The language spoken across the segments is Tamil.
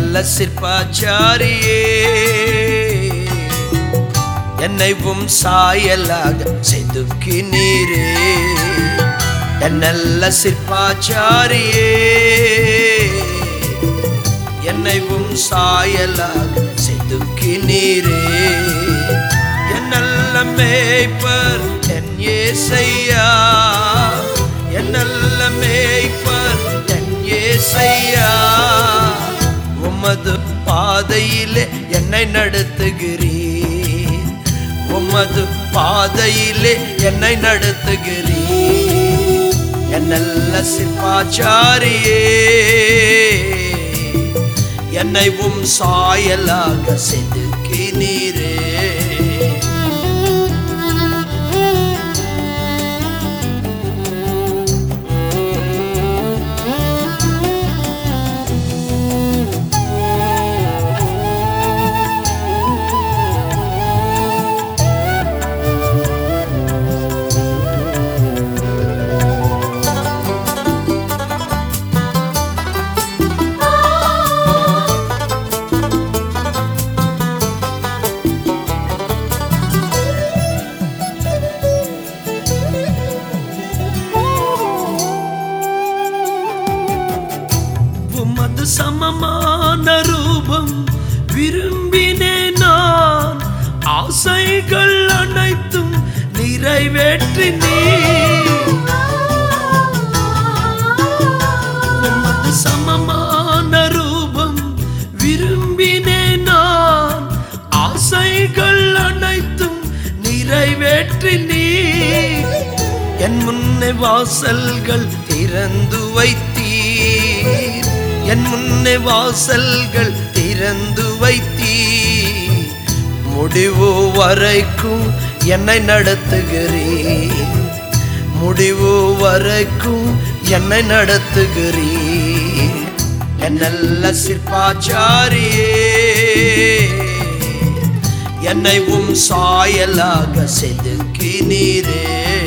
நல்ல சிற்பாச்சாரியே என்னை உம் சாயலாக செதுக்கினீரே என் நல்ல சிற்பாச்சாரியே என்னை உம் சாயலாக செதுக்கினீரே என் நல்ல மேய்ப்பர் என் ஏசையா என் நல்ல மேய்ப்பர் என் ஏசையா உமது பாதையிலே என்னை நடத்துகிறீர் உமது பாதையிலே என்னை நடத்துகிறீர் என் நல்ல சிற்பாச்சாரியே என்னை உம் சாயலாக செதுக்கினீரே உமது சமமான ரூபம் விரும்பினேன் நான் ஆசைகள் அனைத்தும் நிறைவேற்றினே உமது சமமான ரூபம் விரும்பினேன் நான் ஆசைகள் அனைத்தும் நிறைவேற்றினே என் முன்னே வாசல்கள் திறந்து வைத்தீர் என் முன்னே வாசல்கள் திறந்து வைத்தீர் முடிவு வரைக்கும் என்னை நடத்துகிறீர் முடிவு வரைக்கும் என்னை நடத்துகிறீர் என் நல்ல சிற்பாச்சாரியே என்னை உம் சாயலாக செதுக்கினீரே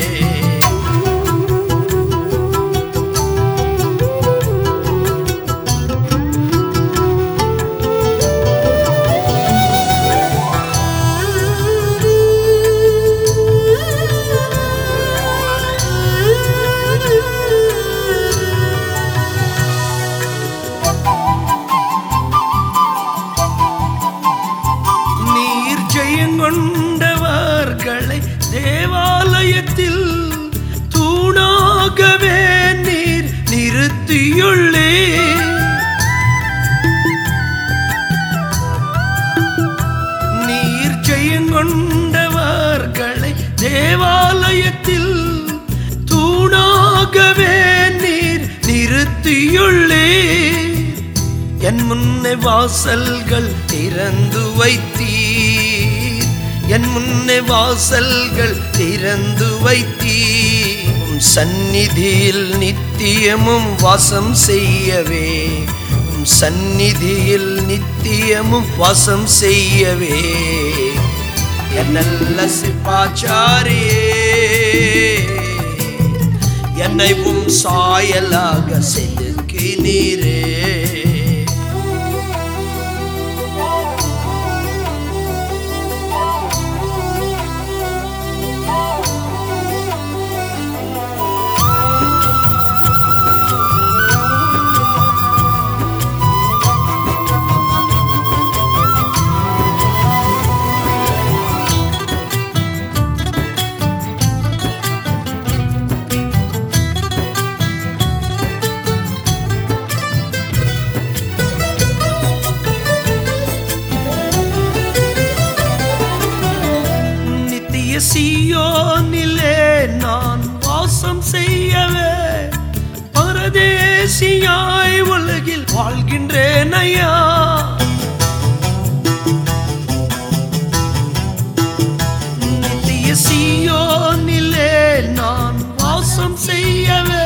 நீர் ஜெயங்கொண்டவர்களை தேவாலயத்தில் தூணாகவே நீர் நிறுத்தியுள்ளே நீர் ஜெயங்கொண்டவர்களை தேவாலயத்தில் தூணாகவே நீர் நிறுத்தியுள்ளே என் முன்னே வாசல்கள் திறந்து வைத்தீர் என் முன்னே வாசல்கள் திறந்து வைத்தீர் உம் சந்நிதியில் நித்தியமும் வாசம் செய்யவே உம் சந்நிதியில் நித்தியமும் வாசம் செய்யவே என் நல்ல சிப்பாச்சாரியே என்னை உம் சாயலாக செதுக்கினீரே நித்திய சியோனிலே நான் வாசம் செய்யவே பரதேசியாய் உலகில் வாழ்கின்றேன் ஐயா நித்திய சியோனிலே நான் வாசம் செய்யவே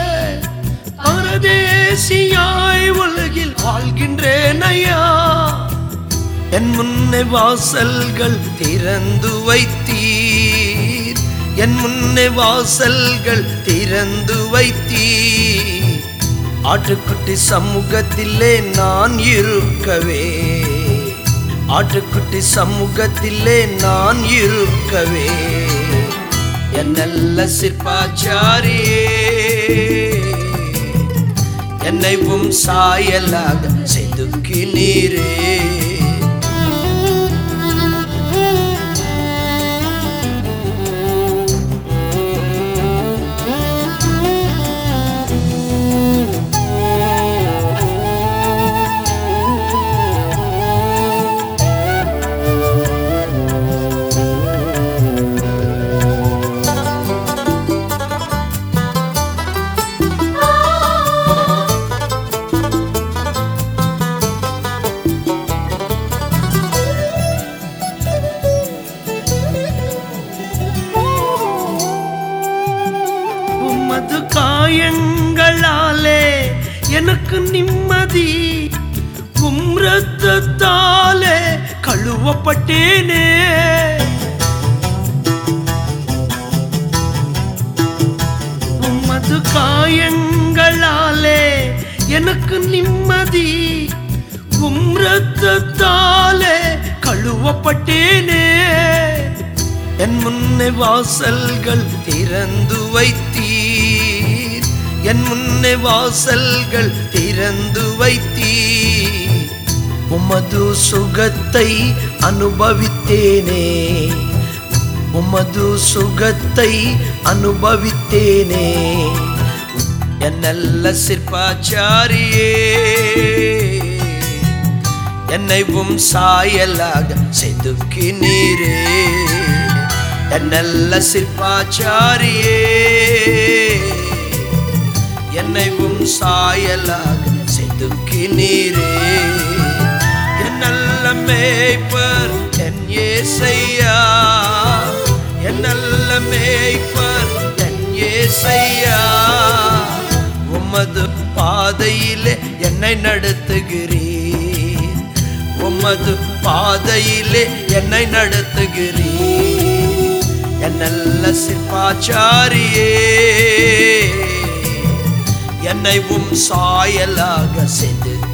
பரதேசியாய் உலகில் வாழ்கின்றேன் ஐயா என் முன்னே வாசல்கள் திறந்து வைத்தீர் என் முன்னே வாசல்கள் திறந்து வைத்தீர் ஆட்டுக்குட்டி சமூகத்திலே நான் இருக்கவே ஆட்டுக்குட்டி சமூகத்திலே நான் இருக்கவே என் நல்ல சிற்பாச்சாரியே என்னைவும் சாயலாக செதுக்கினீரே உமது காயங்களாலே எனக்கு நிம்மதி உம் ரத்தத்தாலே கழுவப்பட்டேனே உமது காயங்களாலே எனக்கு நிம்மதி உம் ரத்தத்தாலே கழுவப்பட்டேனே என் முன்னே வாசல்கள் திறந்து வைத்தீர் என் முன்னே வாசல்கள் திறந்து வைத்தீர் உமது சுகத்தை அனுபவித்தேனே உமது சுகத்தை அனுபவித்தேனே என் நல்ல சிற்பாச்சாரியே என்னைவும் சாயலாக செதுக்கினீரே என் நல்ல சிற்பாச்சாரியே என்னைவும் சாயலாக செதுக்கினீரே என் நல்ல மேய்ப்பர் என் ஏசையா என் நல்ல மேய்ப்பர் என் ஏசையா உமது பாதையிலே என்னை நடத்துகிறீர் உமது பாதையிலே என்னை நடத்துகிறீர் என் நல்ல சிற்பாச்சாரியே என்னை உம் சாயலாக செதுக்கிறீர்